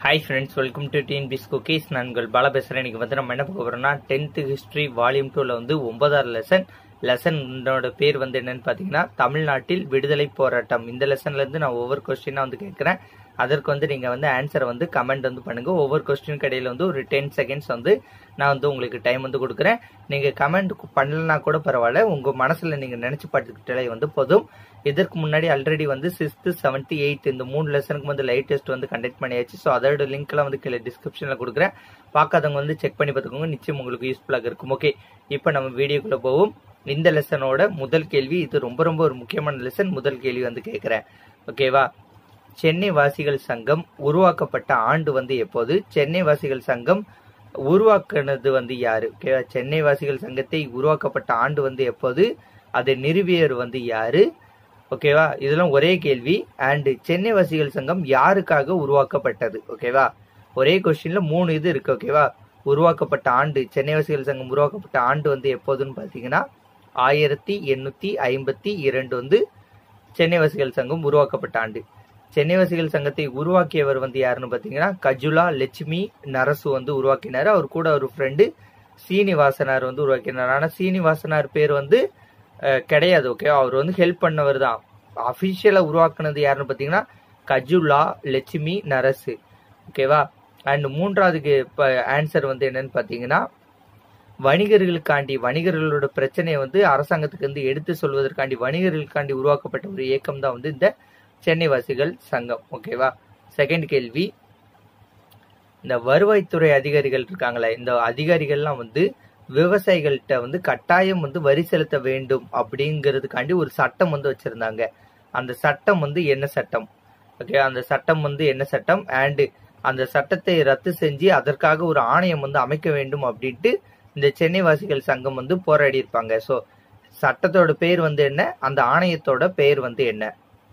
Hi friends welcome to TNPS cookies நான் உங்கள் பாலா பேசுகிறேன் இன்னைக்கு வந்து நம்ம என்ன பார்க்க போகிறோம்னா டென்த்து ஹிஸ்ட்ரி வால்யூம் டூவில் வந்து ஒன்பதாவது லெசன் லெசனோட பேர் வந்து என்னன்னு பார்த்தீங்கன்னா தமிழ்நாட்டில் விடுதலை போராட்டம் இந்த லெசன்லேருந்து நான் ஒவ்வொரு கொஸ்டினாக வந்து கேட்குறேன் அதற்கு வந்து நீங்கள் வந்து ஆன்சரை வந்து கமெண்ட் வந்து பண்ணுங்கள் ஒவ்வொரு கொஸ்டின் இடையில வந்து ஒரு டென் செகண்ட்ஸ் வந்து நான் வந்து உங்களுக்கு டைம் வந்து கொடுக்குறேன் நீங்கள் கமெண்ட் பண்ணலனா கூட பரவாயில்ல உங்கள் மனசில் நீங்கள் நினச்சி பார்த்துக்கிட்டாலே வந்து போதும் இதற்கு முன்னாடி ஆல்ரெடி வந்து சிக்ஸ்த்து செவன்த்து எயித் இந்த மூணு லெசனுக்கு வந்து லைட் டெஸ்ட் வந்து கண்டக்ட் பண்ணியாச்சு ஸோ அதோட லிங்க்லாம் வந்து கீழே டிஸ்கிரிப்ஷனில் கொடுக்குறேன் பார்க்காதவங்க வந்து செக் பண்ணி பார்த்துக்கோங்க நிச்சயம் உங்களுக்கு யூஸ்ஃபுல்லாக இருக்கும் ஓகே இப்போ நம்ம வீடியோக்குள்ளே போவோம் இந்த லெசனோட முதல் கேள்வி இது ரொம்ப ரொம்ப ஒரு முக்கியமான லெசன் முதல் கேள்வி வந்து கேட்குறேன் ஓகேவா சென்னை வாசிகள் சங்கம் உருவாக்கப்பட்ட ஆண்டு வந்து எப்போது சென்னை வாசிகள் சங்கம் உருவாக்குனது வந்து யாரு ஓகேவா சென்னை வாசிகள் சங்கத்தை உருவாக்கப்பட்ட ஆண்டு வந்து எப்போது அதை நிறுவியர் வந்து யாரு ஓகேவா இதெல்லாம் ஒரே கேள்வி அண்ட் சென்னை வாசிகள் சங்கம் யாருக்காக உருவாக்கப்பட்டது ஓகேவா ஒரே கொஸ்டின்ல மூணு இது இருக்கு ஓகேவா உருவாக்கப்பட்ட ஆண்டு சென்னை வாசிகள் சங்கம் உருவாக்கப்பட்ட ஆண்டு வந்து எப்போதுன்னு பார்த்தீங்கன்னா ஆயிரத்தி எண்ணூத்தி ஐம்பத்தி இரண்டு வந்து சென்னை வாசிகள் சங்கம் உருவாக்கப்பட்ட ஆண்டு சென்னை வாசிகள் சங்கத்தை உருவாக்கியவர் வந்து யாருன்னு பார்த்தீங்கன்னா கஜுலா லட்சுமி நரசு வந்து உருவாக்கினார் அவர் கூட ஒரு ஃப்ரெண்டு சீனிவாசனார் வந்து உருவாக்கினார் ஆனால் சீனிவாசனார் பேர் வந்து அஹ், கிடையாது ஓகே அவர் வந்து ஹெல்ப் பண்ணவர் தான் அஃபிஷியலாக உருவாக்குனது யாருன்னு பார்த்தீங்கன்னா கஜுலா லட்சுமி நரசு ஓகேவா அண்ட் மூன்றாவதுக்கு இப்போ ஆன்சர் வந்து என்னன்னு பார்த்தீங்கன்னா வணிகர்களுக்காண்டி வணிகர்களோட பிரச்சனையை வந்து அரசாங்கத்துக்கு வந்து எடுத்து சொல்வதற்காண்டி வணிகர்களுக்காண்டி உருவாக்கப்பட்ட ஒரு இயக்கம் தான் வந்து இந்த சென்னை வாசிகள் சங்கம் ஓகேவா செகண்ட் கேள்வி இந்த வருவாய்த்துறை அதிகாரிகள் இருக்காங்களே இந்த அதிகாரிகள்லாம் வந்து விவசாயிகள்கிட்ட வந்து கட்டாயம் வந்து வரி செலுத்த வேண்டும் அப்படிங்கிறதுக்காண்டி ஒரு சட்டம் வந்து வச்சிருந்தாங்க அந்த சட்டம் வந்து என்ன சட்டம் ஓகே அந்த சட்டம் வந்து என்ன சட்டம் அண்டு அந்த சட்டத்தை ரத்து செஞ்சு அதற்காக ஒரு ஆணையம் வந்து அமைக்க வேண்டும் அப்படின்ட்டு இந்த சென்னை வாசிகள் சங்கம் வந்து போராடி இருப்பாங்க ஸோ சட்டத்தோட பேர் வந்து என்ன அந்த ஆணையத்தோட பெயர் வந்து என்ன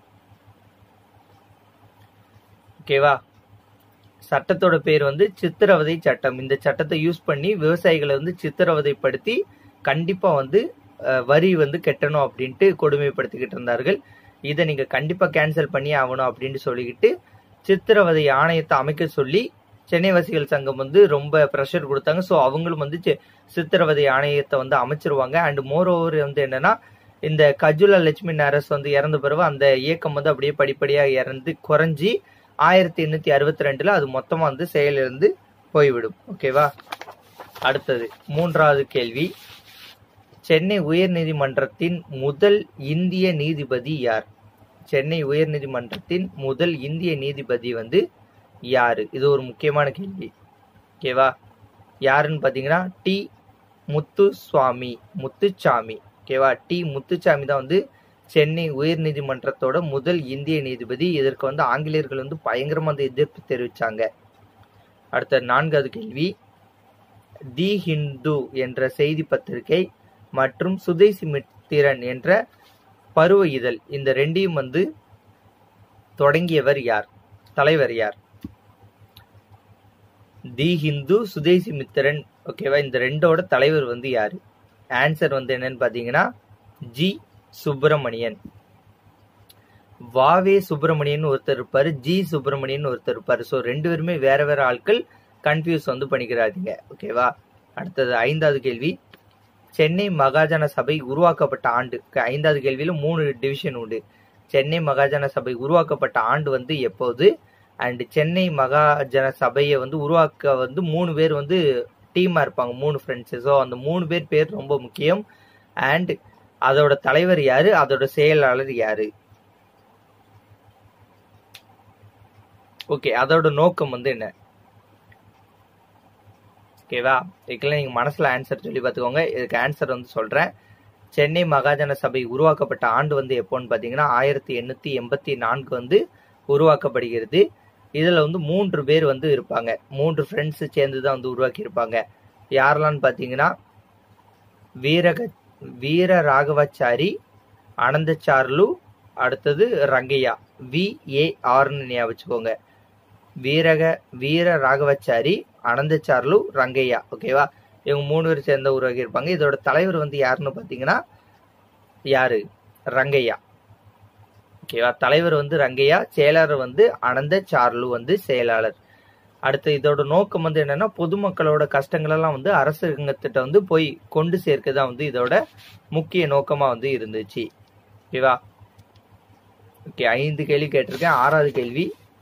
ஓகேவா சட்டத்தோட பேர் வந்து சித்திரவதை சட்டம் இந்த சட்டத்தை யூஸ் பண்ணி விவசாயிகளை வந்து சித்திரவதைப்படுத்தி கண்டிப்பா வந்து அஹ், வரி வந்து கட்டணும் அப்படின்ட்டு கொடுமைப்படுத்திக்கிட்டு இருந்தார்கள் இதை நீங்க கண்டிப்பா கேன்சல் பண்ணி ஆகணும் அப்படின்னு சொல்லிக்கிட்டு சித்திரவதை ஆணையத்தை அமைக்க சொல்லி சென்னை வாசிகள் சங்கம் வந்து ரொம்ப ப்ரெஷர் கொடுத்தாங்க ஸோ அவங்களும் வந்து சி- சித்திரவதை ஆணையத்தை வந்து அமைச்சிருவாங்க அண்ட் மோர் ஓவர் வந்து என்னன்னா இந்த கஜுலா லட்சுமி நரஸ் வந்து இறந்த பிறகு அந்த இயக்கம் வந்து அப்படியே படிப்படியா இறந்து குறைஞ்சி ஆயிரத்தி எண்ணூத்தி அறுபத்தி ரெண்டுல அது மொத்தமா வந்து செயலிருந்து போய்விடும் ஓகேவா அடுத்தது மூன்றாவது கேள்வி சென்னை உயர்நீதிமன்றத்தின் முதல் இந்திய நீதிபதி யார் சென்னை உயர்நீதிமன்றத்தின் முதல் இந்திய நீதிபதி வந்து யாரு இது ஒரு முக்கியமான கேள்வி ஓகேவா யாருன்னு பாத்தீங்கன்னா டி முத்துசுவாமி முத்துச்சாமி ஓகேவா டி முத்துச்சாமி தான் வந்து சென்னை உயர்நீதிமன்றத்தோட முதல் இந்திய நீதிபதி இதற்கு வந்து ஆங்கிலேயர்கள் வந்து பயங்கரமா வந்து எதிர்ப்பு தெரிவிச்சாங்க அடுத்த நான்காவது கேள்வி தி ஹிந்து என்ற செய்தி பத்திரிகை மற்றும் சுதேசி மித்திரன் என்ற பருவ இதழ் இந்த ரெண்டையும் வந்து தொடங்கியவர் யார் தலைவர் யார் தி ஹிந்து சுதேசி மித்திரன் ஓகேவா இந்த ரெண்டோட தலைவர் வந்து யாரு ஆன்சர் வந்து என்னன்னு பாத்தீங்கன்னா ஜி சுப்பிரமணியன் வாவே சுப்பிரமணியன் ஒருத்தர் இருப்பாரு ஜி சுப்பிரமணியன் ஒருத்தர் இருப்பாரு ஸோ ரெண்டு பேருமே வேற வேற ஆட்கள் கன்ஃபியூஸ் வந்து பண்ணிக்கிறாதீங்க ஓகேவா அடுத்தது ஐந்தாவது கேள்வி சென்னை மகாஜன சபை உருவாக்கப்பட்ட ஆண்டு க- ஐந்தாவது கேள்வியில மூணு டிவிஷன் உண்டு சென்னை மகாஜன சபை உருவாக்கப்பட்ட ஆண்டு வந்து எப்போது அண்ட் சென்னை மகாஜன சபையை வந்து உருவாக்க வந்து மூணு பேர் வந்து டீமா இருப்பாங்க மூணு ஃப்ரெண்ட்ஸ் ஸோ அந்த மூணு பேர் பேர் ரொம்ப முக்கியம் அண்ட் அதோட தலைவர் யாரு அதோட செயலாளர் யாரு ஓகே அதோட நோக்கம் வந்து என்ன ஓகேவா இதுக்கெல்லாம் நீங்க மனசுல ஆன்சர் சொல்லி பார்த்துக்கோங்க இதுக்கு ஆன்சர் வந்து சொல்றேன் சென்னை மகாஜன சபை உருவாக்கப்பட்ட ஆண்டு வந்து எப்போன்னு பார்த்தீங்கன்னா ஆயிரத்தி எண்ணூத்தி எண்பத்தி நான்கு வந்து உருவாக்கப்படுகிறது இதுல வந்து மூன்று பேர் வந்து இருப்பாங்க மூன்று ஃப்ரெண்ட்ஸ் சேர்ந்து தான் வந்து உருவாக்கி இருப்பாங்க யாரெல்லாம்னு பார்த்தீங்கன்னா வீரக வீர ராகவாச்சாரி அனந்தச்சார்லு அடுத்தது ரங்கையா வி ஏ ஆர்னு ஞாபகம் வச்சுக்கோங்க வீரக வீர ராகவாச்சாரி அனந்தச்சார்லு ரங்கையா ஓகேவா இவங்க மூணு பேர் சேர்ந்த உருவாக்கி இருப்பாங்க இதோட தலைவர் வந்து யாருன்னு பார்த்தீங்கன்னா யாரு ரங்கையா ஓகேவா தலைவர் வந்து ரங்கையா செயலாளர் வந்து அனந்த சார்லு வந்து செயலாளர் அடுத்து இதோட நோக்கம் வந்து என்னன்னா பொதுமக்களோட கஷ்டங்கள் எல்லாம் வந்து அரசாங்கத்திட்ட வந்து போய் கொண்டு சேர்க்க தான் வந்து இதோட முக்கிய நோக்கமா வந்து இருந்துச்சு ஓகேவா ஓகே ஐந்து கேள்வி கேட்டிருக்கேன் ஆறாவது கேள்வி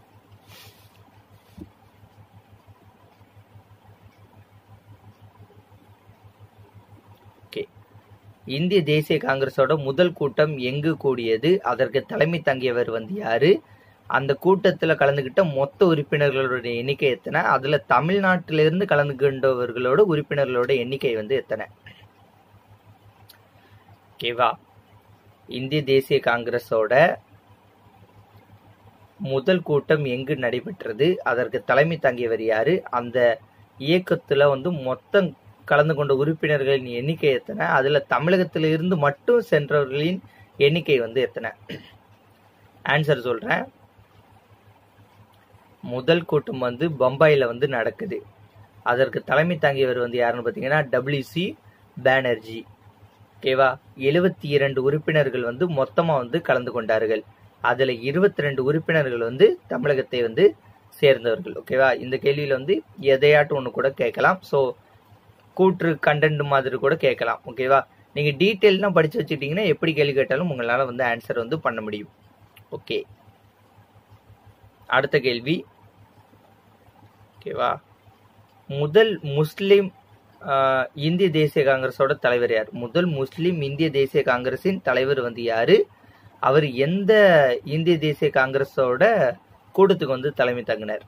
ஓகே இந்திய தேசிய காங்கிரஸோட முதல் கூட்டம் எங்கு கூடியது அதற்கு தலைமை தங்கியவர் வந்து யாரு அந்த கூட்டத்துல கலந்துகிட்ட மொத்த உறுப்பினர்களோட எண்ணிக்கை எத்தனை அதுல தமிழ்நாட்டிலிருந்து கலந்துகின்றவர்களோட உறுப்பினர்களோட எண்ணிக்கை வந்து எத்தனை ஓகேவா இந்திய தேசிய காங்கிரஸோட முதல் கூட்டம் எங்கு நடைபெற்றது அதற்கு தலைமை தாங்கியவர் யாரு அந்த இயக்கத்துல வந்து மொத்தம் கலந்து கொண்ட உறுப்பினர்களின் எண்ணிக்கை எத்தனை அதுல தமிழகத்தில இருந்து மட்டும் சென்றவர்களின் எண்ணிக்கை வந்து எத்தனை ஆன்சர் சொல்றேன் முதல் கூட்டம் வந்து பம்பாயில வந்து நடக்குது அதற்கு தலைமை தாங்கியவர் வந்து யாருன்னு பாத்தீங்கன்னா டபிள்யூசி பானர்ஜி ஓகேவா எழுபத்தி இரண்டு உறுப்பினர்கள் வந்து மொத்தமா வந்து கலந்து கொண்டார்கள் அதுல இருபத்தி ரெண்டு உறுப்பினர்கள் வந்து தமிழகத்தை வந்து சேர்ந்தவர்கள் ஓகேவா இந்த கேள்வியில வந்து எதையாட்டும் ஒன்று கூட கேட்கலாம் ஸோ கூற்று கண்டென்ட் மாதிரி கூட கேட்கலாம் ஓகேவா நீங்க டீட்டெயிலாம் படிச்சு வச்சுட்டீங்கன்னா எப்படி கேள்வி கேட்டாலும் உங்களால வந்து ஆன்சர் வந்து பண்ண முடியும் ஓகே அடுத்த கேள்வி ஓகேவா முதல் முஸ்லிம் ஆஹ், இந்திய தேசிய காங்கிரஸோட தலைவர் யார் முதல் முஸ்லிம் இந்திய தேசிய காங்கிரசின் தலைவர் வந்து யாரு அவர் எந்த இந்திய தேசிய காங்கிரஸோட கூட்டத்துக்கு வந்து தலைமை தங்கினார்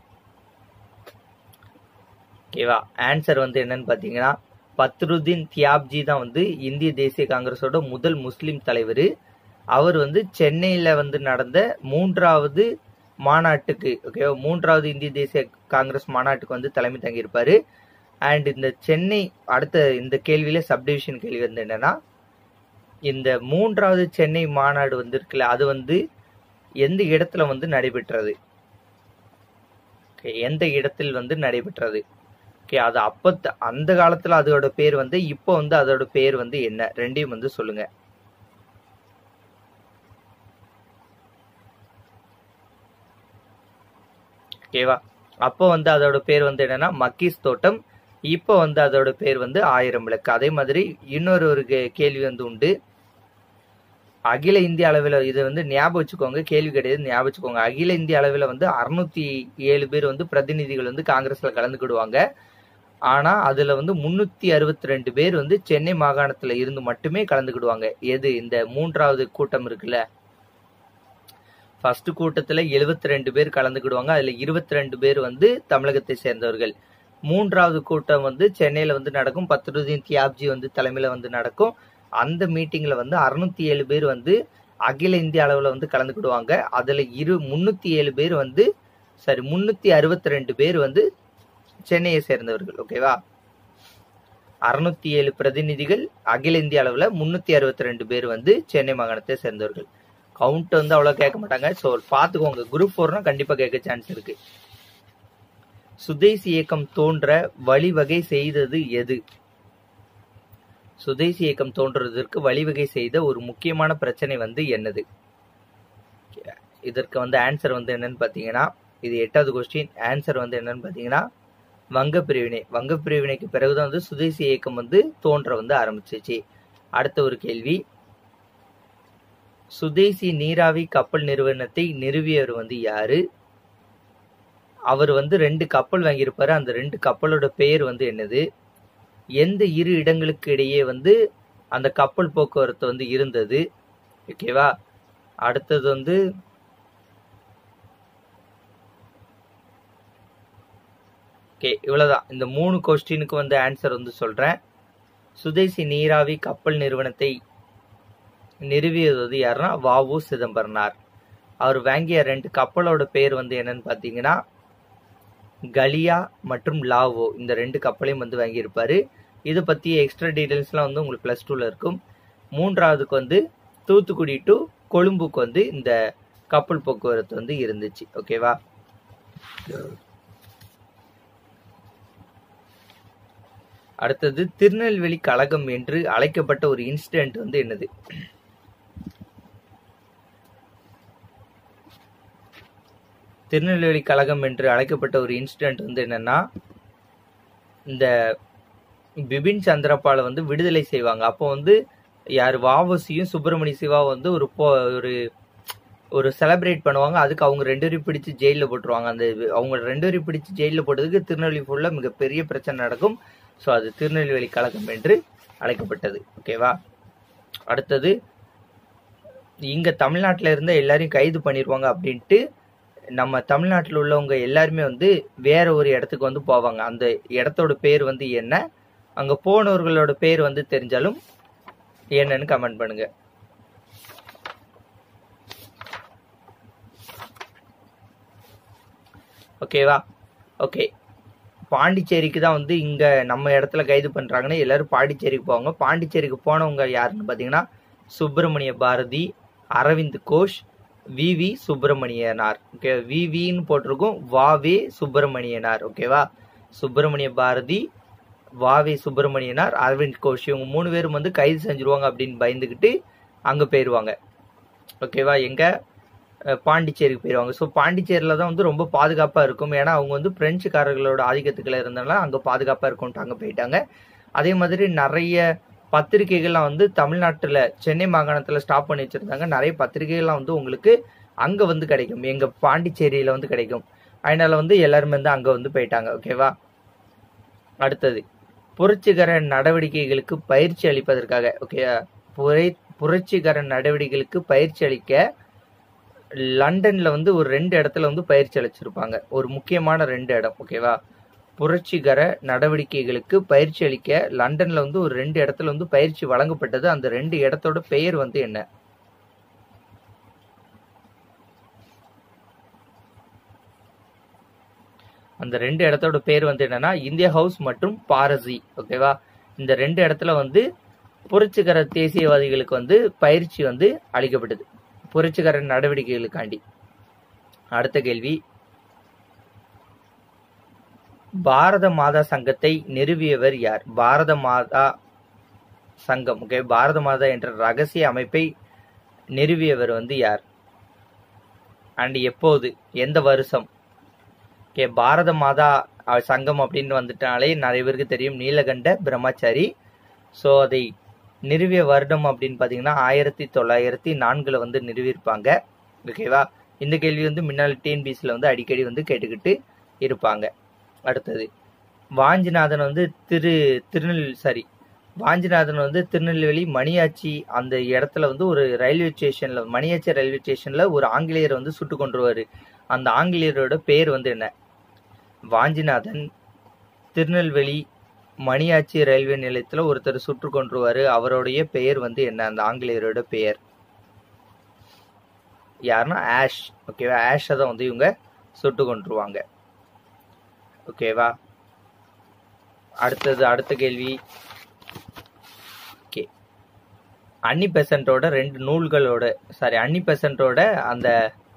ஓகேவா ஆன்சர் வந்து என்னன்னு பாத்தீங்கன்னா பத்ருதீன் தியாப்ஜி தான் வந்து இந்திய தேசிய காங்கிரஸோட முதல் முஸ்லிம் தலைவர் அவர் வந்து சென்னையில வந்து நடந்த மூன்றாவது மாநாட்டுக்கு ஓகேவா மூன்றாவது இந்திய தேசிய காங்கிரஸ் மாநாட்டுக்கு வந்து தலைமை தங்கியிருப்பாரு அண்ட் இந்த சென்னை அடுத்த இந்த கேள்வியில சப்டிவிஷன் கேள்வி வந்து என்னன்னா இந்த மூன்றாவது சென்னை மாநாடு வந்து இருக்குல்ல அது வந்து எந்த இடத்துல வந்து நடைபெற்றது Okay, எந்த இடத்தில் வந்து நடைபெற்றது ஓகே அது அப்ப அந்த காலத்துல அதோட பேர் வந்து இப்போ வந்து அதோட பேர் வந்து என்ன ரெண்டையும் வந்து சொல்லுங்க ஓகேவா அப்போ வந்து அதோட பேர் வந்து என்னன்னா மக்கீஸ் தோட்டம் இப்போ வந்து அதோட பேர் வந்து ஆயிரம் விளக்கு அதே மாதிரி இன்னொரு ஒரு கே- கேள்வி வந்து உண்டு அகில இந்திய அளவில் இது வந்து ஞாபகம் வச்சுக்கோங்க கேள்வி கிடையாது ஞாபகம் வச்சுக்கோங்க அகில இந்திய அளவில் வந்து அறுநூத்தி ஏழு பேர் வந்து பிரதிநிதிகள் வந்து காங்கிரஸ்ல கலந்துக்கிடுவாங்க ஆனா அதுல வந்து முன்னூத்தி அறுபத்தி ரெண்டு பேர் வந்து சென்னை மாகாணத்துல இருந்து மட்டுமே கலந்துக்கிடுவாங்க எது இந்த மூன்றாவது கூட்டம் இருக்குல்ல ஃபர்ஸ்ட் கூட்டத்துல 72 ரெண்டு பேர் கலந்துக்கிடுவாங்க அதுல 22 ரெண்டு பேர் வந்து தமிழகத்தை சேர்ந்தவர்கள் மூன்றாவது கூட்டம் வந்து சென்னையில வந்து நடக்கும் பத்ருதீன் தியாப்ஜி வந்து தலைமையில வந்து நடக்கும் அந்த மீட்டிங்ல வந்து அறுநூத்தி ஏழு பேர் வந்து அகில இந்திய அளவுல வந்து கலந்துக்கிடுவாங்க அதுல இரு முன்னூத்தி ஏழு பேர் வந்து சாரி முன்னூத்தி அறுபத்தி ரெண்டு பேர் வந்து சென்னையை சேர்ந்தவர்கள் ஓகேவா அறுநூத்தி ஏழு பிரதிநிதிகள் அகில இந்திய அளவுல முன்னூத்தி அறுபத்தி ரெண்டு பேர் வந்து சென்னை மாகாணத்தை சேர்ந்தவர்கள் கவுண்ட் வந்து அவ்வளவு கேட்க மாட்டாங்க ஸோ பார்த்துக்கோங்க குரூப் ஃபோர்னா கண்டிப்பா கேட்க சான்ஸ் இருக்கு சுதேசி இயக்கம் தோன்ற வழிவகை செய்தது எது சுதேசி இயக்கம் தோன்றுவதற்கு வழிவகை செய்த ஒரு முக்கியமான பிரச்சனை வந்து என்னது இதற்கு வந்து ஆன்சர் வந்து என்னன்னு பாத்தீங்கன்னா இது எட்டாவது கொஸ்டின் ஆன்சர் வந்து என்னன்னு பாத்தீங்கன்னா வங்க பிரிவினை வங்க பிரிவினைக்கு பிறகுதான் வந்து சுதேசி இயக்கம் வந்து தோன்ற வந்து ஆரம்பிச்சிச்சு அடுத்த ஒரு கேள்வி சுதேசி நீராவி கப்பல் நிறுவனத்தை நிறுவியவர் வந்து யாரு அவர் வந்து ரெண்டு கப்பல் வாங்கியிருப்பாரு அந்த ரெண்டு கப்பலோட பெயர் வந்து என்னது எந்த இரு இடங்களுக்கு இடையே வந்து அந்த கப்பல் போக்குவரத்து வந்து இருந்தது ஓகேவா அடுத்தது வந்து ஓகே இவ்வளவுதான் இந்த மூணு கொஸ்டினுக்கு வந்து ஆன்சர் வந்து சொல்றேன் சுதேசி நீராவி கப்பல் நிறுவனத்தை நிறுவியது வந்து யாருன்னா வாவு சிதம்பரனார் அவர் வாங்கிய ரெண்டு கப்பலோட பேர் வந்து என்னன்னு பாத்தீங்கன்னா கலியா மற்றும் லாவோ இந்த ரெண்டு கப்பலையும் வந்து வாங்கியிருப்பாரு இதை பத்தி எக்ஸ்ட்ரா டீடைல்ஸ்லாம் வந்து உங்களுக்கு பிளஸ் டூல இருக்கும் மூன்றாவதுக்கு வந்து தூத்துக்குடி டு கொழும்புக்கு வந்து இந்த கப்பல் போக்குவரத்து வந்து இருந்துச்சு ஓகேவா அடுத்தது திருநெல்வேலி கழகம் என்று அழைக்கப்பட்ட ஒரு இன்சிடென்ட் வந்து என்னது திருநெல்வேலி கழகம் என்று அழைக்கப்பட்ட ஒரு இன்சிடென்ட் வந்து என்னன்னா இந்த பிபின் சந்திரபாலை வந்து விடுதலை செய்வாங்க அப்போ வந்து யார் வாவசியும் சுப்பிரமணிய சிவா வந்து ஒரு போ ஒரு ஒரு செலிப்ரேட் பண்ணுவாங்க அதுக்கு அவங்க ரெண்டு பேரும் பிடிச்சு ஜெயிலில் போட்டுருவாங்க அந்த அவங்க ரெண்டு பேரும் பிடிச்சு ஜெயிலில் போட்டதுக்கு திருநெல்வேலி ஃபுல்லாக மிகப்பெரிய பிரச்சனை நடக்கும் ஸோ அது திருநெல்வேலி கழகம் என்று அழைக்கப்பட்டது ஓகேவா அடுத்தது இங்க தமிழ்நாட்டில் இருந்த எல்லாரையும் கைது பண்ணிடுவாங்க அப்படின்ட்டு நம்ம தமிழ்நாட்டில் உள்ளவங்க எல்லாருமே வந்து வேற ஒரு இடத்துக்கு வந்து போவாங்க அந்த இடத்தோட பேர் வந்து என்ன அங்க போனவர்களோட பேர் வந்து தெரிஞ்சாலும் என்னன்னு கமெண்ட் பண்ணுங்க ஓகேவா ஓகே பாண்டிச்சேரிக்கு தான் வந்து இங்க நம்ம இடத்துல கைது பண்றாங்கன்னு எல்லாரும் பாண்டிச்சேரிக்கு போவாங்க பாண்டிச்சேரிக்கு போனவங்க யாருன்னு பாத்தீங்கன்னா Subramania Bharathi Aravind Ghosh V V Subramanianar okay விவின்னு போட்டிருக்கும் வாவே சுப்பிரமணியனார் ஓகேவா சுப்பிரமணிய பாரதி வாவே சுப்பிரமணியனார் அரவிந்த் கோஷ் இவங்க மூணு பேரும் வந்து கைது செஞ்சிருவாங்க அப்படின்னு பயந்துக்கிட்டு அங்க போயிருவாங்க ஓகேவா எங்க அஹ், பாண்டிச்சேரிக்கு போயிருவாங்க ஸோ பாண்டிச்சேரியில தான் வந்து ரொம்ப பாதுகாப்பா இருக்கும் ஏன்னா அவங்க வந்து பிரெஞ்சுக்காரர்களோட ஆதிக்கத்துக்குள்ள இருந்தனால அங்க பாதுகாப்பா இருக்கும்ட்டு அங்க போயிட்டாங்க அதே மாதிரி நிறைய பத்திரிகைகள்லாம் வந்து தமிழ்நாட்டுல சென்னை மாகாணத்துல ஸ்டாப் பண்ணி வச்சிருந்தாங்க நிறைய பத்திரிகைகள்லாம் வந்து உங்களுக்கு அங்க வந்து கிடைக்கும் எங்க பாண்டிச்சேரியில வந்து கிடைக்கும் அதனால வந்து எல்லாருமே வந்து அங்க வந்து போயிட்டாங்க ஓகேவா அடுத்தது புரட்சிகர நடவடிக்கைகளுக்கு பயிற்சி அளிப்பதற்காக ஓகே புரை புரட்சிகர நடவடிக்கைகளுக்கு பயிற்சி அளிக்க லண்டன்ல வந்து ஒரு ரெண்டு இடத்துல வந்து பயிற்சி அளிச்சிருப்பாங்க ஒரு முக்கியமான ரெண்டு இடம் ஓகேவா புரட்சிகர நடவடிக்கைகளுக்கு பயிற்சி அளிக்க லண்டன்ல வந்து ஒரு ரெண்டு இடத்துல வந்து பயிற்சி வழங்கப்பட்டது அந்த ரெண்டு இடத்தோட பெயர் வந்து என்ன அந்த ரெண்டு இடத்தோட பேர் வந்து என்னன்னா இந்தியா ஹவுஸ் மற்றும் பாரசி ஓகேவா இந்த ரெண்டு இடத்துல வந்து புரட்சிகர தேசியவாதிகளுக்கு வந்து பயிற்சி வந்து அளிக்கப்பட்டது புரட்சிகர நடவடிக்கைகளுக்காண்டி அடுத்த கேள்வி பாரத மாதா சங்கத்தை நிறுவியவர் யார் பாரத மாதா சங்கம் ஓகே பாரத மாதா என்ற ரகசிய அமைப்பை நிறுவியவர் வந்து யார் அண்ட் எப்போது எந்த வருஷம் ஓகே பாரத மாதா அஹ், சங்கம் அப்படின்னு வந்துட்டாலே நிறைய பேருக்கு தெரியும் நீலகண்ட பிரம்மச்சாரி ஸோ அதை நிறுவிய வருடம் அப்படின்னு பார்த்தீங்கன்னா ஆயிரத்தி தொள்ளாயிரத்தி நான்குல வந்து நிறுவியிருப்பாங்க ஓகேவா இந்த கேள்வி வந்து முன்னாள் டிஎன்பிசியில் வந்து அடிக்கடி வந்து கேட்டுக்கிட்டு இருப்பாங்க அடுத்தது வாஞ்சிநாதன் வந்து திரு திருநெல்வேலி சாரி வாஞ்சிநாதன் வந்து திருநெல்வேலி மணியாச்சி அந்த இடத்துல வந்து ஒரு ரயில்வே ஸ்டேஷன்ல மணியாச்சி ரயில்வே ஸ்டேஷன்ல ஒரு ஆங்கிலேயர் வந்து சுட்டு கொண்டுருவாரு அந்த ஆங்கிலேயரோட பேர் வந்து என்ன வாஞ்சிநாதன் திருநெல்வேலி மணியாச்சி ரயில்வே நிலையத்துல ஒருத்தர் சுட்டு கொண்டுருவாரு அவருடைய பெயர் வந்து என்ன அந்த ஆங்கிலேயரோட பெயர் யாருன்னா ஆஷ் ஓகேவா ஆஷை தான் வந்து இவங்க சுட்டு கொண்டுருவாங்க ஓகேவா அடுத்தது அடுத்த கேள்வி ஓகே அன்னி பெசன்ட்டோட ரெண்டு நூல்களோட சாரி அன்னி பெசன்ட்டோட அந்த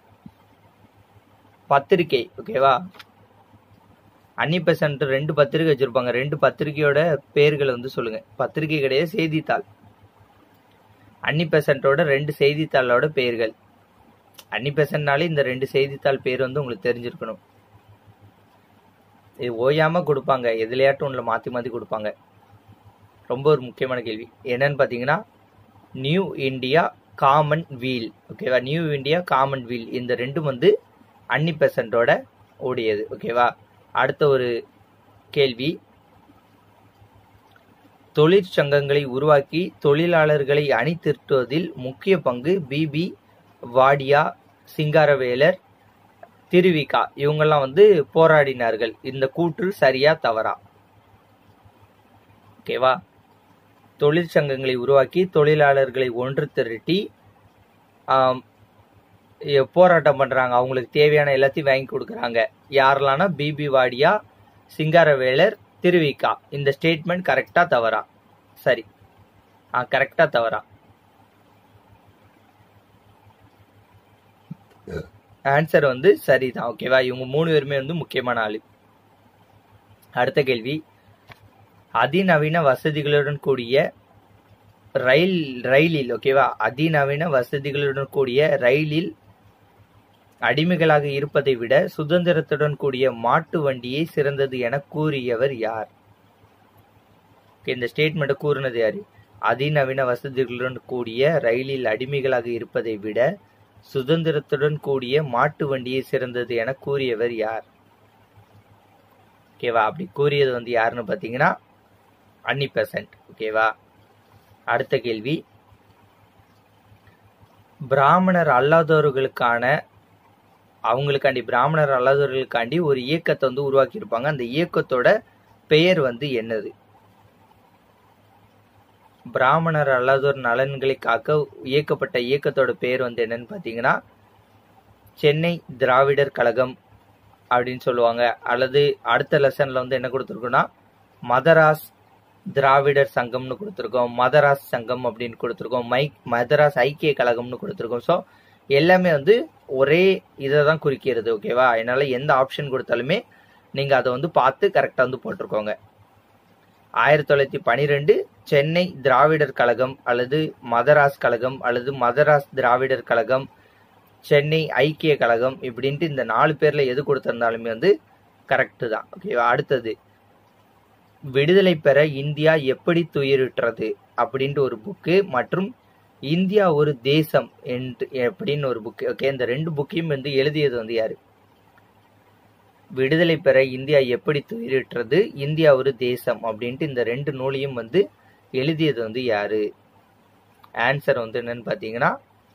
பத்திரிகை ஓகேவா அன்னி பெசன்ட் ரெண்டு பத்திரிகை வச்சிருப்பாங்க ரெண்டு பத்திரிகையோட பேர்களை வந்து சொல்லுங்க பத்திரிகை கிடையாது செய்தித்தாள் அன்னி பெசன்ட்டோட ரெண்டு செய்தித்தாளோட பெயர்கள் அன்னி பெசன்ட்னாலே இந்த ரெண்டு செய்தித்தாள் பேர் வந்து உங்களுக்கு தெரிஞ்சிருக்கணும் இது ஓயாம கொடுப்பாங்க எதுலையாட்டும் ஒன்றில் மாற்றி மாற்றி கொடுப்பாங்க ரொம்ப ஒரு முக்கியமான கேள்வி என்னன்னு பார்த்தீங்கன்னா நியூ இந்தியா காமன் வீல் ஓகேவா நியூ இந்தியா காமன் வீல் இந்த ரெண்டும் வந்து அன்னி பெசன்ட்டோட ஓடியது ஓகேவா அடுத்த ஒரு கேள்வி தொழிற்சங்கங்களை உருவாக்கி தொழிலாளர்களை அணி திரட்டுவதில் முக்கிய பங்கு பிபி வாடியா சிங்காரவேலர் திருவிகா இவங்கெல்லாம் வந்து போராடினார்கள் இந்த கூற்று சரியா தவறா ஓகேவா தொழிற்சங்கங்களை உருவாக்கி தொழிலாளர்களை ஒன்று திரட்டி ஆம், எ- போராட்டம் பண்றாங்க அவங்களுக்கு தேவையான எல்லாத்தையும் வாங்கி கொடுக்குறாங்க யாரெல்லாம்னா பிபி வாடியா சிங்காரவேலர் திருவிகா இந்த ஸ்டேட்மெண்ட் கரெக்டா தவறா சரி ஆ கரெக்டா தவறா ஆன்சர் வந்து சரிதான் ஓகேவா இவங்க மூணு பேருமே வந்து முக்கியமான ஆளு அடுத்த கேள்வி அதிநவீன வசதிகளுடன் கூடிய ரயில் ரயிலில் ஓகேவா அதிநவீன வசதிகளுடன் கூடிய ரயிலில் அடிமைகளாக இருப்பதை விட சுதந்திரத்துடன் கூடிய மாட்டு வண்டியே சிறந்தது என கூறியவர் யார் இந்த ஸ்டேட்மெண்ட் கூறினது யாரு அதிநவீன வசதிகளுடன் கூடிய ரயிலில் அடிமைகளாக இருப்பதை விட சுதந்திரத்துடன் கூடிய மாட்டு வண்டியே சிறந்தது என கூறியவர் யார் ஓகேவா அப்படி கூறியது வந்து யாருன்னு பார்த்தீங்கன்னா அன்னி பெசன்ட் ஓகேவா அடுத்த கேள்வி பிராமணர் அல்லாதவர்களுக்கான அவங்களுக்காண்டி பிராமணர் அல்லாதவர்களுக்காண்டி ஒரு இயக்கத்தை வந்து உருவாக்கி இருப்பாங்க அந்த இயக்கத்தோட பெயர் வந்து என்னது பிராமணர் அல்லாதோர் நலன்களை காக்க இயக்கப்பட்ட இயக்கத்தோட பெயர் வந்து என்னன்னு பார்த்தீங்கன்னா சென்னை திராவிடர் கழகம் அப்படின்னு சொல்லுவாங்க அல்லது அடுத்த லெசன்ல வந்து என்ன கொடுத்துருக்கோம்னா மதராஸ் திராவிடர் சங்கம்னு கொடுத்துருக்கோம் மதராஸ் சங்கம் அப்படின்னு கொடுத்துருக்கோம் மைக் மதராஸ் ஐக்கிய கழகம்னு கொடுத்துருக்கோம் ஸோ எல்லாமே வந்து ஒரே இதை தான் குறிக்கிறது ஓகேவா அதனால எந்த ஆப்ஷன் கொடுத்தாலுமே நீங்கள் அதை வந்து பார்த்து கரெக்டாக வந்து போட்டிருக்கோங்க ஆயிரத்தி தொள்ளாயிரத்தி பனிரெண்டு சென்னை திராவிடர் கழகம் அல்லது மதராஸ் கழகம் அல்லது மதராஸ் திராவிடர் கழகம் சென்னை ஐக்கிய கழகம் இப்படின்ட்டு இந்த நாலு பேர்ல எது கொடுத்திருந்தாலுமே வந்து கரெக்டு தான் ஓகேவா அடுத்தது விடுதலை பெற இந்தியா எப்படி துயருற்றது அப்படின்ட்டு ஒரு புக்கு மற்றும் இந்தியா ஒரு தேசம் என்று அப்படின்னு ஒரு புக்கு ஓகே இந்த ரெண்டு புக்கையும் வந்து எழுதியது வந்து யாரு விடுதலை பெற இந்தியா எப்படி துயருற்றது இந்தியா ஒரு தேசம் அப்படின்ட்டு இந்த ரெண்டு நூலையும் வந்து எழுதியது வந்து யாரு ஆன்சர் வந்து என்னன்னு பார்த்தீங்கன்னா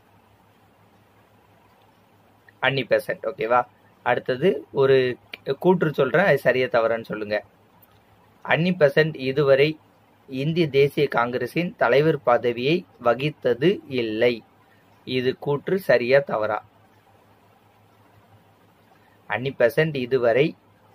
அன்னி பெசன்ட் ஓகேவா அடுத்தது ஒரு கூற்று சொல்றேன் அது சரியா தவறான்னு சொல்லுங்க அன்னி பெசன்ட் இதுவரை இந்திய தேசிய காங்கிரசின் தலைவர் பதவியை வகித்தது இல்லை இது கூற்று சரியா தவறா அன்னி பெசன்ட் இதுவரை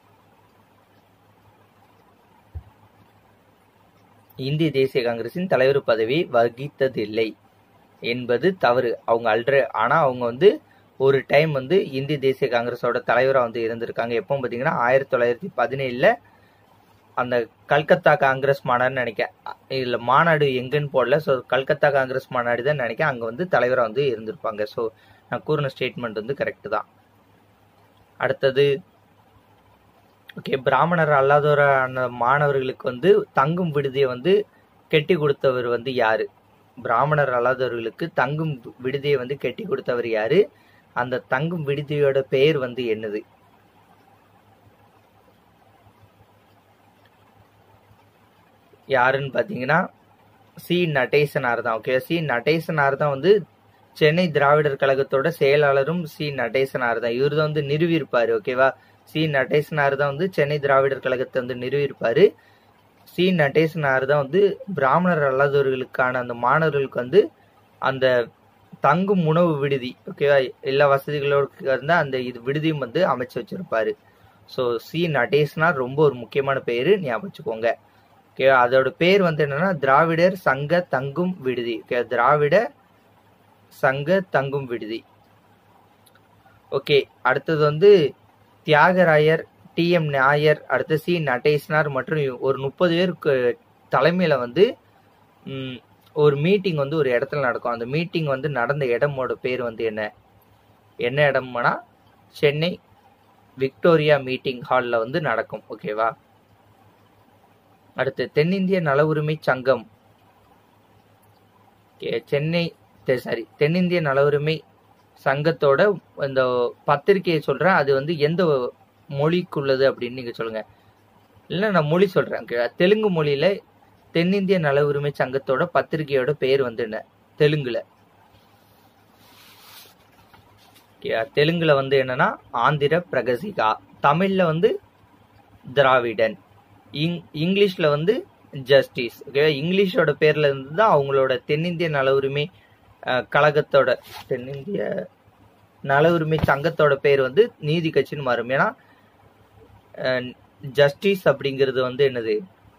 இந்திய தேசிய காங்கிரசின் தலைவர் பதவியை வகித்ததில்லை என்பது தவறு அவங்க அல்ற ஆனா அவங்க வந்து ஒரு டைம் வந்து இந்திய தேசிய காங்கிரஸோட தலைவராக வந்து இருந்திருக்காங்க எப்போ பார்த்தீங்கன்னா ஆயிரத்தி தொள்ளாயிரத்தி பதினேழுல அந்த கல்கத்தா காங்கிரஸ் மாநாடுன்னு நினைக்கிறேன் இல்ல மாநாடு எங்கன்னு போடல ஸோ கல்கத்தா காங்கிரஸ் மாநாடு தான் நினைக்கிறேன் அங்க வந்து தலைவராக வந்து இருந்திருப்பாங்க ஸோ நான் கூறின ஸ்டேட்மெண்ட் வந்து கரெக்ட் தான் அடுத்தது ஓகே பிராமணர் அல்லாதவரான மாணவர்களுக்கு வந்து தங்கும் விடுதியை வந்து கெட்டி கொடுத்தவர் வந்து யாரு பிராமணர் அல்லாதவர்களுக்கு தங்கும் விடுதியை வந்து கெட்டி கொடுத்தவர் யாரு அந்த தங்கும் விடுதியோட பெயர் வந்து என்னது யாருன்னு பார்த்தீங்கன்னா சி நடேசனார் தான் ஓகே சி நடேசனார் தான் வந்து சென்னை திராவிடர் கழகத்தோட செயலாளரும் சி நடேசனார் தான் இவர் தான் வந்து நிறுவியிருப்பாரு ஓகேவா சி நடேசனார் தான் வந்து சென்னை திராவிடர் கழகத்தை வந்து நிறுவியிருப்பாரு சி நடேசனார் தான் வந்து பிராமணர் அல்லாதவர்களுக்கான அந்த மாணவர்களுக்கு வந்து அந்த தங்கும் உணவு விடுதி ஓகேவா எல்லா வசதிகளோடு இருந்தால் அந்த இது விடுதியும் வந்து அமைச்சு வச்சிருப்பாரு ஸோ சி நடேசனார் ரொம்ப ஒரு முக்கியமான பேர் ஞாபகம் வச்சுக்கோங்க ஓகே அதோட பேர் வந்து என்னன்னா திராவிடர் சங்க தங்கும் விடுதி ஓகே திராவிட சங்க தங்கும் விடுதி ஓகே அடுத்தது வந்து தியாகராயர் டி எம் நாயர் அடுத்து சி நடேசனார் மற்றும் ஒரு முப்பது பேருக்கு தலைமையில வந்து ஒரு மீட்டிங் வந்து ஒரு இடத்துல நடக்கும் அந்த மீட்டிங் வந்து நடந்த இடமோட பேர் வந்து என்ன என்ன இடம்னா சென்னை விக்டோரியா மீட்டிங் ஹாலில் வந்து நடக்கும் ஓகேவா அடுத்து தென்னிந்திய நல உரிமை சங்கம் சென்னை சாரி தென்னிந்திய நல உரிமை சங்கத்தோட இந்த பத்திரிகையை சொல்றேன் அது வந்து எந்த மொழிக்குள்ளது அப்படின்னு நீங்க சொல்லுங்க இல்லை நான் மொழி சொல்றேன் தெலுங்கு மொழியில தென்னிந்திய நல உரிமை சங்கத்தோட பத்திரிகையோட பெயர் வந்து என்ன தெலுங்குல தெலுங்குல வந்து என்னன்னா ஆந்திர பிரகசிகா தமிழ்ல வந்து திராவிடன் இங் இங்கிலீஷ்ல வந்து ஜஸ்டிஸ் ஓகே இங்கிலீஷோட பேர்ல இருந்து தான் அவங்களோட தென்னிந்திய நல உரிமை கழகத்தோட தென்னிந்திய நல உரிமை சங்கத்தோட பேர் வந்து நீதி கட்சின்னு மாறும் ஏன்னா ஜஸ்டிஸ் அப்படிங்கிறது வந்து என்னது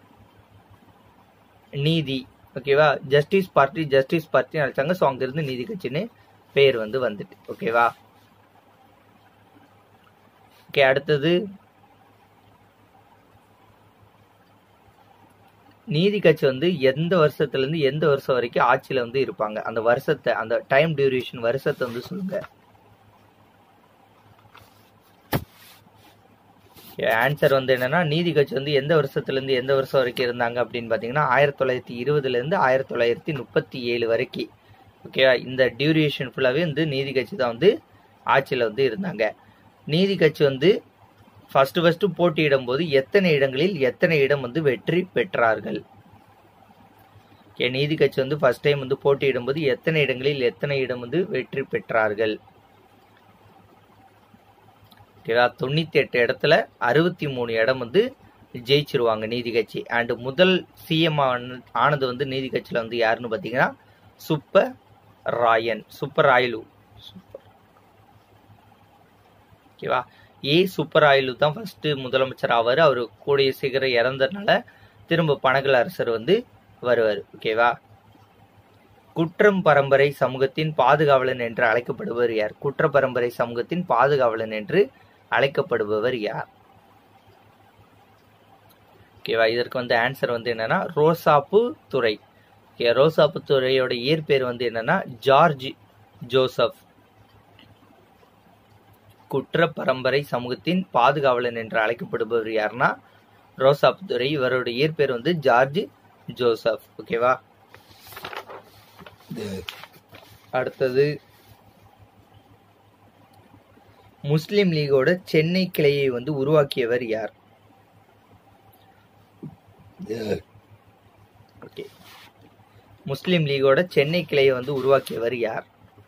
நீதி ஓகேவா ஜஸ்டிஸ் பார்ட்டி ஜஸ்டிஸ் பார்ட்டி நினைச்சாங்க ஸோ அங்கிருந்து நீதி கட்சின்னு பேர் வந்து வந்துட்டு ஓகேவா ஓகே அடுத்தது நீதி கட்சி வந்து எந்த வருஷத்துல இருந்து எந்த வருஷம் வரைக்கும் ஆட்சியில வந்து இருப்பாங்க அந்த வருஷத்தை அந்த டைம் டியூரேஷன் வருஷத்தை வந்து சொல்லுங்க ஆன்சர் வந்து என்னன்னா நீதி கட்சி வந்து எந்த வருஷத்துல இருந்து எந்த வருஷம் வரைக்கும் இருந்தாங்க அப்படின்னு பாத்தீங்கன்னா ஆயிரத்தி தொள்ளாயிரத்தி இருபதுல இருந்து ஆயிரத்தி தொள்ளாயிரத்தி முப்பத்தி ஏழு வரைக்கும் ஓகேவா இந்த டியூரேஷன் ஃபுல்லாவே வந்து நீதி கட்சி தான் வந்து ஆட்சியில வந்து இருந்தாங்க நீதி கட்சி வந்து ஃபர்ஸ்ட் ஃபர்ஸ்ட் போட்டியிடும் போது எத்தனை இடங்களில் எத்தனை இடம் வந்து வெற்றி பெற்றார்கள் ஓகே நீதி கட்சி வந்து ஃபர்ஸ்ட் டைம் வந்து போட்டியிடும் போது எத்தனை இடங்களில் எத்தனை இடம் வந்து வெற்றி பெற்றார்கள் ஓகேவா தொண்ணூத்தி எட்டு இடத்துல அறுபத்தி மூணு இடம் வந்து ஜெயிச்சிருவாங்க நீதி கட்சி அண்ட் முதல் சிஎம் ஆனது வந்து நீதி கட்சியில வந்து யாருன்னு பாத்தீங்கன்னா Subbarayan Subbarayalu super ஓகேவா ஏ சூப்பர் ஆயிலு தான் ஃபர்ஸ்ட் முதலமைச்சர் ஆவார் அவர் கூடிய சீக்கிரம் இறந்ததுனால திரும்ப பனகல் அரசர் வந்து வருவார் ஓகேவா குற்றம் பரம்பரை சமூகத்தின் பாதுகாவலன் என்று அழைக்கப்படுபவர் யார் குற்ற பரம்பரை சமூகத்தின் பாதுகாவலன் என்று அழைக்கப்படுபவர் யார் ஓகேவா இதற்கு வந்து ஆன்சர் வந்து என்னன்னா ரோசாப்பு துறை ஓகே ரோசாப்பு துறையோட இயற்பெயர் வந்து என்னன்னா ஜார்ஜ் ஜோசப் குற்ற பரம்பரை சமூகத்தின் பாதுகாவலன் என்று அழைக்கப்படுபவர் யாருன்னா ரோசாப்பு துறை இவரோட இயற்பெயர் வந்து ஜார்ஜ் ஜோசப் ஓகேவா அடுத்தது முஸ்லிம் லீகோட சென்னை கிளையை வந்து உருவாக்கியவர் யார் ஓகே முஸ்லிம் லீகோட சென்னை கிளையை வந்து உருவாக்கியவர் யார்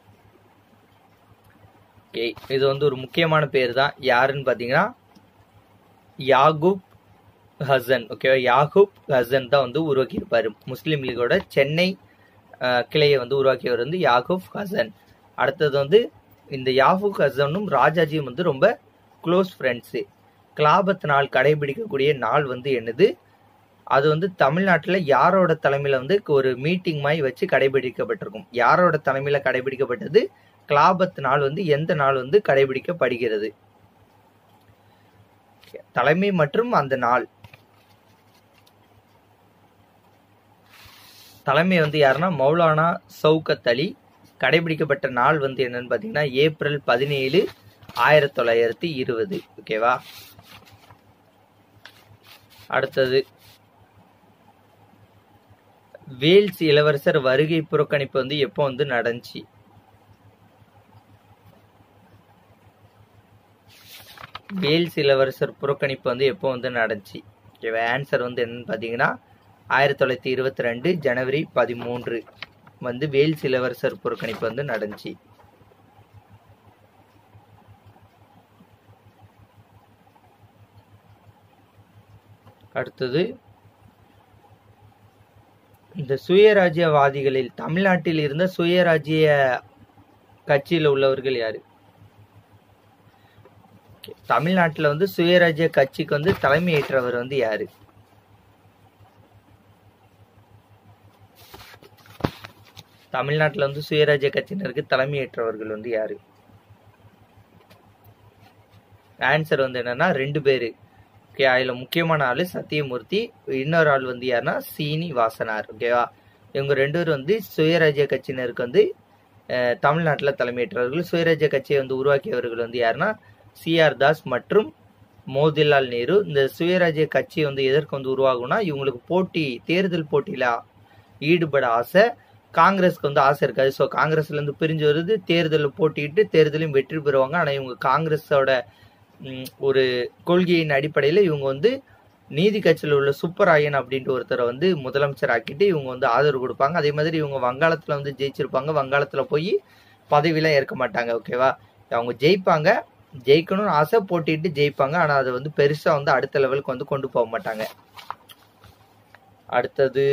ஓகே இது வந்து ஒரு முக்கியமான பேர் தான் யாருன்னு பார்த்தீங்கன்னா யாகூப் ஹசன் ஓகேவா யாகூப் ஹசன் தான் வந்து உருவாக்கியிருப்பாரு முஸ்லீம் லீகோட சென்னை அஹ், கிளையை வந்து உருவாக்கியவர் வந்து யாகூப் ஹசன் அடுத்தது வந்து இந்த யாகூப் ஹசனும் ராஜாஜியும் வந்து ரொம்ப க்ளோஸ் ஃப்ரெண்ட்ஸு கிளாபத் நாள் கடைபிடிக்கக்கூடிய நாள் வந்து என்னது அது வந்து தமிழ்நாட்டில் யாரோட தலைமையில் வந்து ஒரு மீட்டிங் மாதிரி வச்சு கடைபிடிக்கப்பட்டிருக்கும் யாரோட தலைமையில் கடைபிடிக்கப்பட்டது கிளாபத் நாள் வந்து எந்த நாள் வந்து கடைபிடிக்கப்படுகிறது தலைமை மற்றும் அந்த நாள் தலைமை வந்து யாருன்னா மௌலானா சவுகத் அலி கடைபிடிக்கப்பட்ட நாள் வந்து என்னன்னு பார்த்தீங்கன்னா ஏப்ரல் பதினேழு ஆயிரத்தி தொள்ளாயிரத்தி இருபது ஓகேவா அடுத்தது வேல்ஸ் இளவரசர் வருகை புறக்கணிப்பு வந்து எப்போ வந்து நடந்துச்சு வேல்ஸ் இளவரசர் புறக்கணிப்பு வந்து எப்போ வந்து நடந்துச்சு ஓகேவா ஆன்சர் வந்து என்னன்னு பார்த்தீங்கன்னா ஆயிரத்தி தொள்ளாயிரத்தி இருபத்தி ரெண்டு ஜனவரி பதிமூன்று வந்து வேல்ஸ் இளவரசர் புறக்கணிப்பு வந்து நடந்துச்சு அடுத்தது இந்த சுயராஜ்யவாதிகளில் தமிழ்நாட்டில் இருந்த சுயராஜ்ய கட்சியில் உள்ளவர்கள் யாரு Okay. தமிழ்நாட்டுல வந்து சுயராஜ்ய கட்சிக்கு வந்து தலைமையேற்றவர் வந்து யாரு தமிழ்நாட்டுல வந்து சுயராஜ்ய கட்சியினருக்கு தலைமையேற்றவர்கள் வந்து யாரு ஆன்சர் வந்து என்னன்னா ரெண்டு பேரு ஓகே அதுல முக்கியமான ஆளு சத்தியமூர்த்தி இன்னொரு ஆள் வந்து யாருன்னா சீனி வாசனார் ஓகேவா இவங்க ரெண்டு பேரும் வந்து சுயராஜ்ய கட்சியினருக்கு வந்து அஹ், தமிழ்நாட்டுல தலைமையேற்றவர்கள் சுயராஜ்ய கட்சியை வந்து உருவாக்கியவர்கள் வந்து யாருன்னா சிஆர் தாஸ் மற்றும் மோதிலால் நேரு இந்த சுயராஜ்ய கட்சி வந்து எதற்கு வந்து உருவாகும்னா இவங்களுக்கு போட்டி தேர்தல் போட்டியில ஈடுபட ஆசை காங்கிரஸ்க்கு வந்து ஆசை இருக்காது ஸோ காங்கிரஸ்ல இருந்து பிரிஞ்சு வருது தேர்தலில் போட்டியிட்டு தேர்தலையும் வெற்றி பெறுவாங்க ஆனால் இவங்க காங்கிரஸோட ம், ஒரு கொள்கையின் அடிப்படையில் இவங்க வந்து நீதி கட்சியில் உள்ள சுப்பராயன் அப்படின்ட்டு ஒருத்தரை வந்து முதலமைச்சர் ஆக்கிட்டு இவங்க வந்து ஆதரவு கொடுப்பாங்க அதே மாதிரி இவங்க வங்காளத்தில் வந்து ஜெயிச்சிருப்பாங்க வங்காளத்தில் போய் பதவியெல்லாம் ஏற்க மாட்டாங்க ஓகேவா அவங்க ஜெயிப்பாங்க ஜெயிக்கணும்னு ஆசை போட்டிட்டு ஜெயிப்பாங்க ஆனால் அதை வந்து பெருசாக வந்து அடுத்த லெவலுக்கு வந்து கொண்டு போக மாட்டாங்க அடுத்தது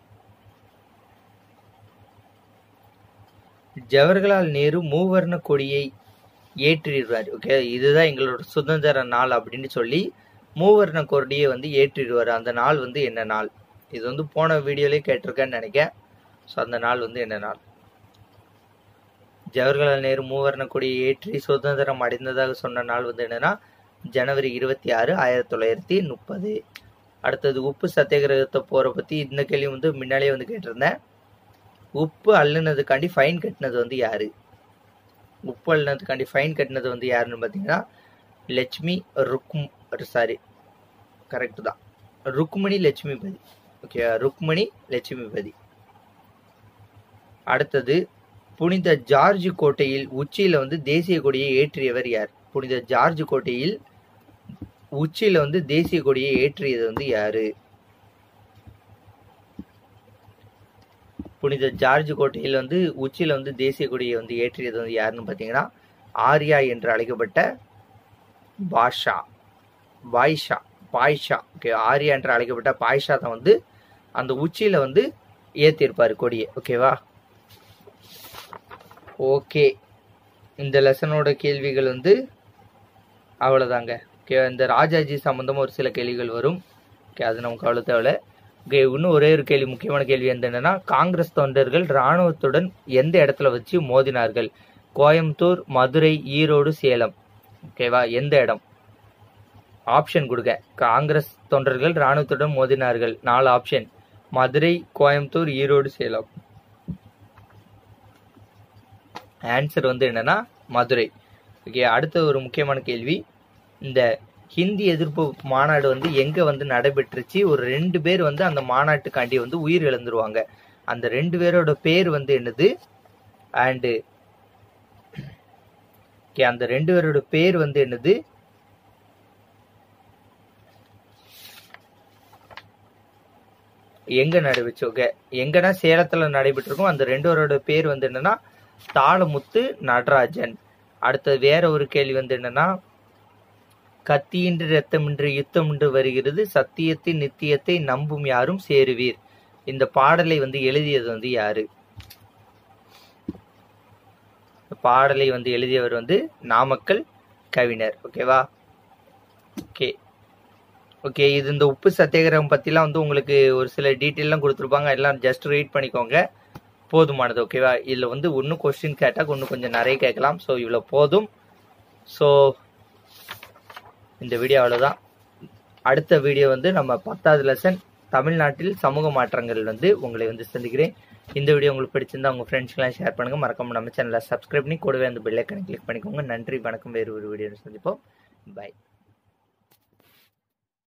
ஜவஹர்லால் நேரு மூவர்ண கொடியை ஏற்றிடுவார் ஓகே இதுதான் எங்களோட சுதந்திர நாள் அப்படின்னு சொல்லி மூவர்ண கொடியை வந்து ஏற்றிடுவார் அந்த நாள் வந்து என்ன நாள் இது வந்து போன வீடியோலயே கேட்டிருக்கேன்னு நினைக்கிறேன் ஸோ அந்த நாள் வந்து என்ன நாள் ஜவஹர்லால் நேரு மூவர்ண கொடியை ஏற்றி சுதந்திரம் அடைந்ததாக சொன்ன நாள் வந்து என்னன்னா ஜனவரி இருபத்தி ஆறு ஆயிரத்தி தொள்ளாயிரத்தி முப்பது அடுத்தது உப்பு சத்தியாகிரகத்தை போற பத்தி இந்த கேள்வி வந்து முன்னாலே வந்து கேட்டிருந்தேன் உப்பு அள்ளுனதுக்காண்டி ஃபைன் கட்டினது வந்து யாரு உப்பு அள்ளுனதுக்காண்டி ஃபைன் கட்டினது வந்து யாருன்னு பார்த்தீங்கன்னா லட்சுமி ருக்கும் சாரி கரெக்ட் தான் ருக்மணி லட்சுமிபதி ஓகே ருக்மணி லட்சுமிபதி அடுத்தது புனித ஜார்ஜ் கோட்டையில் உச்சியில வந்து தேசிய கொடியை ஏற்றியவர் யார் புனித ஜார்ஜ் கோட்டையில் உச்சியில வந்து தேசிய கொடியை ஏற்றியது வந்து யாரு புனித ஜார்ஜ் கோட்டையில் வந்து உச்சியில வந்து தேசிய கொடியை வந்து ஏற்றியது வந்து யாருன்னு பார்த்தீங்கன்னா ஆர்யா என்று அழைக்கப்பட்ட பாஷா பாய்ஷா பாய்ஷா ஓகே ஆர்யா என்று அழைக்கப்பட்ட பாய்ஷா தான் வந்து அந்த உச்சியில வந்து ஏத்திருப்பாரு கொடியை ஓகேவா ஓகே இந்த லெசனோட கேள்விகள் வந்து அவ்வளோதாங்க ஓகே இந்த ராஜாஜி சம்மந்தமாக ஒரு சில கேள்விகள் வரும் ஓகே அது நமக்கு அவ்வளோ தேவையில்ல ஓகே இன்னும் ஒரே ஒரு கேள்வி முக்கியமான கேள்வி வந்து என்னன்னா காங்கிரஸ் தொண்டர்கள் இராணுவத்துடன் எந்த இடத்துல வச்சு மோதினார்கள் கோயம்புத்தூர் மதுரை ஈரோடு சேலம் ஓகேவா எந்த இடம் ஆப்ஷன் கொடுக்க காங்கிரஸ் தொண்டர்கள் இராணுவத்துடன் மோதினார்கள் நாலு ஆப்ஷன் மதுரை கோயம்புத்தூர் ஈரோடு சேலம் ஆன்சர் வந்து என்னன்னா மதுரை ஓகே அடுத்த ஒரு முக்கியமான கேள்வி இந்த ஹிந்தி எதிர்ப்பு மாநாடு வந்து எங்க வந்து நடைபெற்றுச்சு ஒரு ரெண்டு பேர் வந்து அந்த மாநாட்டுக்காண்டி வந்து உயிர் இழந்துருவாங்க அந்த ரெண்டு பேரோட பேர் வந்து என்னது அண்டு ஓகே அந்த ரெண்டு பேரோட பேர் வந்து என்னது எங்க நடைபெற்று ஓகே எங்கன்னா சேலத்துல நடைபெற்றிருக்கும் அந்த ரெண்டு பேரோட பேர் வந்து என்னன்னா தாளமுத்து நடராஜன் அடுத்தது வேற ஒரு கேள்வி வந்து என்னன்னா கத்தியின்றி ரத்தமின்றி யுத்தமின்றி வருகிறது சத்தியத்தின் நித்தியத்தை நம்பும் யாரும் சேருவீர் இந்த பாடலை வந்து எழுதியது வந்து யாரு இந்த பாடலை வந்து எழுதியவர் வந்து நாமக்கல் கவிஞர் ஓகேவா ஓகே ஓகே இது இந்த உப்பு சத்தியாகிரகம் பற்றிலாம் வந்து உங்களுக்கு ஒரு சில டீட்டெயிலாம் கொடுத்துருப்பாங்க எல்லாம் ஜஸ்ட் ரீட் பண்ணிக்கோங்க போதுமானது ஓகேவா இதில் வந்து இன்னும் கொஸ்டின் கேட்டால் இன்னும் கொஞ்சம் நிறைய கேட்கலாம் ஸோ இவ்வளோ போதும் ஸோ இந்த வீடியோ அவ்வளோதான் அடுத்த வீடியோ வந்து நம்ம பத்தாவது லெசன் தமிழ்நாட்டில் சமூக மாற்றங்கள் வந்து உங்களை வந்து சந்திக்கிறேன் இந்த வீடியோ உங்களுக்கு பிடிச்சிருந்தா உங்கள் ஃப்ரெண்ட்ஸ்க்கெலாம் ஷேர் பண்ணுங்கள் மறக்காம நம்ம சேனலை சப்ஸ்கிரைப் பண்ணி கூடவே அந்த பெல்லைக்கனை கிளிக் பண்ணிக்கோங்க நன்றி வணக்கம் வேறு ஒரு வீடியோ சந்திப்போம் பை